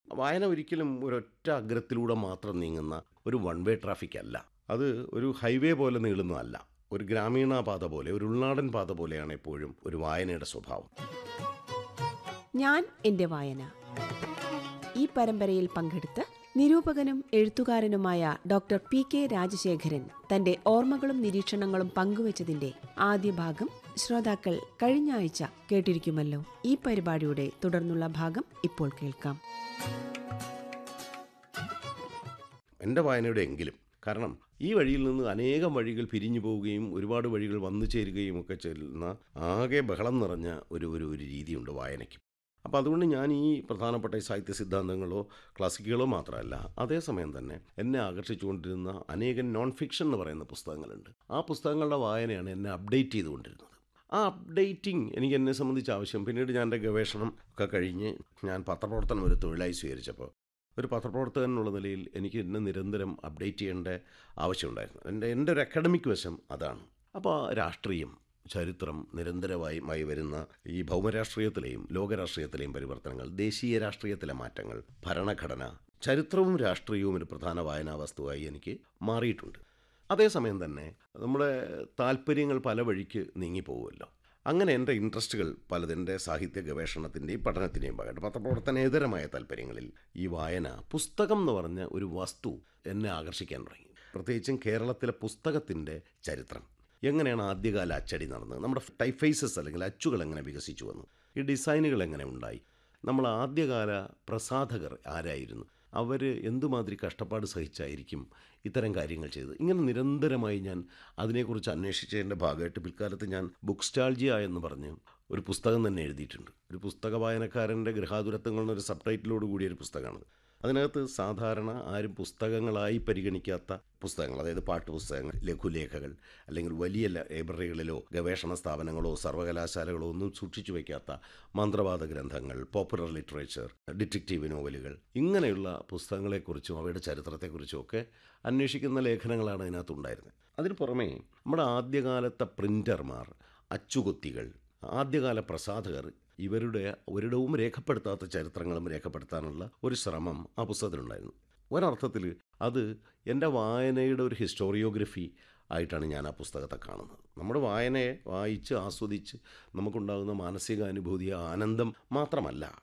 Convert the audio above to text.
വായന ഒരിക്കലും ഒരൊറ്റ അഗ്രത്തിലൂടെ മാത്രം നീങ്ങുന്ന ഒരു വൺ വേ ട്രാഫിക് അല്ല അത് ഒരു ഹൈവേ പോലെ നീളുന്നതല്ല ഒരു ഗ്രാമീണ പാത പോലെ ഒരു ഉൾനാടൻ പാത പോലെയാണ് എപ്പോഴും ഒരു വായനയുടെ സ്വഭാവം ഞാൻ എന്റെ വായന ഈ പരമ്പരയിൽ പങ്കെടുത്ത് നിരൂപകനും എഴുത്തുകാരനുമായ ഡോക്ടർ പി കെ രാജശേഖരൻ തന്റെ ഓർമ്മകളും നിരീക്ഷണങ്ങളും പങ്കുവച്ചതിന്റെ ആദ്യ ഭാഗം ശ്രോതാക്കൾ കഴിഞ്ഞ ആഴ്ച കേട്ടിരിക്കുമല്ലോ ഈ പരിപാടിയുടെ തുടർന്നുള്ള ഭാഗം ഇപ്പോൾ കേൾക്കാം എൻ്റെ വായനയുടെ എങ്കിലും കാരണം ഈ വഴിയിൽ നിന്ന് അനേകം വഴികൾ പിരിഞ്ഞു പോവുകയും ഒരുപാട് വഴികൾ വന്നു ചേരുകയും ഒക്കെ ചെയ്യുന്ന ആകെ ബഹളം നിറഞ്ഞ ഒരു ഒരു ഒരു രീതിയുണ്ട് വായനയ്ക്ക് അപ്പോൾ അതുകൊണ്ട് ഞാൻ ഈ പ്രധാനപ്പെട്ട ഈ സാഹിത്യ സിദ്ധാന്തങ്ങളോ ക്ലാസിക്കുകളോ മാത്രമല്ല അതേസമയം തന്നെ എന്നെ ആകർഷിച്ചുകൊണ്ടിരുന്ന അനേകം നോൺ ഫിക്ഷൻ എന്ന് പറയുന്ന പുസ്തകങ്ങളുണ്ട് ആ പുസ്തകങ്ങളുടെ വായനയാണ് എന്നെ അപ്ഡേറ്റ് ചെയ്തുകൊണ്ടിരുന്നത് ആ അപ്ഡേറ്റിംഗ് എനിക്ക് എന്നെ സംബന്ധിച്ച് ആവശ്യം പിന്നീട് ഞാൻ എൻ്റെ ഗവേഷണം ഒക്കെ കഴിഞ്ഞ് ഞാൻ പത്രപ്രവർത്തനം ഒരു തൊഴിലായി സ്വീകരിച്ചപ്പോൾ ഒരു പത്രപ്രവർത്തകൻ എന്നുള്ള നിലയിൽ എനിക്ക് എന്നെ നിരന്തരം അപ്ഡേറ്റ് ചെയ്യേണ്ട ആവശ്യമുണ്ടായിരുന്നു എൻ്റെ എൻ്റെ ഒരു അക്കാഡമിക് വശം അതാണ് അപ്പോൾ രാഷ്ട്രീയം ചരിത്രം നിരന്തരമായി മായി വരുന്ന ഈ ഭൗമരാഷ്ട്രീയത്തിലെയും ലോകരാഷ്ട്രീയത്തിലെയും പരിവർത്തനങ്ങൾ ദേശീയ രാഷ്ട്രീയത്തിലെ മാറ്റങ്ങൾ ഭരണഘടന ചരിത്രവും രാഷ്ട്രീയവും ഒരു പ്രധാന വായനാ വസ്തുവായി എനിക്ക് മാറിയിട്ടുണ്ട് അതേസമയം തന്നെ നമ്മുടെ താല്പര്യങ്ങൾ പല വഴിക്ക് നീങ്ങിപ്പോകുമല്ലോ അങ്ങനെ എൻ്റെ ഇൻട്രസ്റ്റുകൾ പലതിൻ്റെ സാഹിത്യ ഗവേഷണത്തിൻ്റെയും പഠനത്തിൻ്റെയും ഭാഗമായിട്ട് പത്രപ്രവർത്തനേതരമായ താല്പര്യങ്ങളിൽ ഈ വായന പുസ്തകം എന്ന് പറഞ്ഞ ഒരു വസ്തു എന്നെ ആകർഷിക്കാൻ തുടങ്ങി പ്രത്യേകിച്ചും കേരളത്തിലെ പുസ്തകത്തിൻ്റെ ചരിത്രം എങ്ങനെയാണ് ആദ്യകാല അച്ചടി നടന്നത് നമ്മുടെ ടൈഫേസസ് അല്ലെങ്കിൽ അച്ചുകൾ എങ്ങനെ വികസിച്ചു വന്നു ഈ ഡിസൈനുകൾ എങ്ങനെ ഉണ്ടായി നമ്മൾ ആദ്യകാല പ്രസാധകർ ആരായിരുന്നു അവർ എന്തുമാതിരി കഷ്ടപ്പാട് സഹിച്ചായിരിക്കും ഇത്തരം കാര്യങ്ങൾ ചെയ്തത് ഇങ്ങനെ നിരന്തരമായി ഞാൻ അതിനെക്കുറിച്ച് അന്വേഷിച്ചതിൻ്റെ ഭാഗമായിട്ട് പിൽക്കാലത്ത് ഞാൻ ബുക്ക് സ്റ്റാൾജിയ എന്ന് പറഞ്ഞ് ഒരു പുസ്തകം തന്നെ എഴുതിയിട്ടുണ്ട് ഒരു പുസ്തക വായനക്കാരൻ്റെ ഗൃഹാതുരത്വങ്ങൾ എന്നൊരു സബ് ടൈറ്റിലോട് കൂടിയ ഒരു പുസ്തകമാണ് അതിനകത്ത് സാധാരണ ആരും പുസ്തകങ്ങളായി പരിഗണിക്കാത്ത പുസ്തകങ്ങൾ അതായത് പാട്ടുപുസ്തകങ്ങൾ ലഘുലേഖകൾ അല്ലെങ്കിൽ വലിയ ലൈബ്രറികളിലോ ഗവേഷണ സ്ഥാപനങ്ങളോ സർവകലാശാലകളോ ഒന്നും സൂക്ഷിച്ചു വയ്ക്കാത്ത മന്ത്രവാദ ഗ്രന്ഥങ്ങൾ പോപ്പുലർ ലിറ്ററേച്ചർ ഡിറ്റക്റ്റീവ് നോവലുകൾ ഇങ്ങനെയുള്ള പുസ്തകങ്ങളെക്കുറിച്ചും അവയുടെ ചരിത്രത്തെക്കുറിച്ചും ഒക്കെ അന്വേഷിക്കുന്ന ലേഖനങ്ങളാണ് അതിനകത്തുണ്ടായിരുന്നത് അതിന് പുറമേ നമ്മുടെ ആദ്യകാലത്തെ പ്രിൻ്റർമാർ അച്ചുകൊത്തികൾ ആദ്യകാല പ്രസാധകർ ഇവരുടെ ഒരിടവും രേഖപ്പെടുത്താത്ത ചരിത്രങ്ങളും രേഖപ്പെടുത്താനുള്ള ഒരു ശ്രമം ആ പുസ്തകത്തിലുണ്ടായിരുന്നു ഒരർത്ഥത്തിൽ അത് എൻ്റെ വായനയുടെ ഒരു ഹിസ്റ്റോറിയോഗ്രഫി ആയിട്ടാണ് ഞാൻ ആ പുസ്തകത്തെ കാണുന്നത് നമ്മുടെ വായനയെ വായിച്ച് ആസ്വദിച്ച് നമുക്കുണ്ടാകുന്ന മാനസികാനുഭൂതി ആനന്ദം മാത്രമല്ല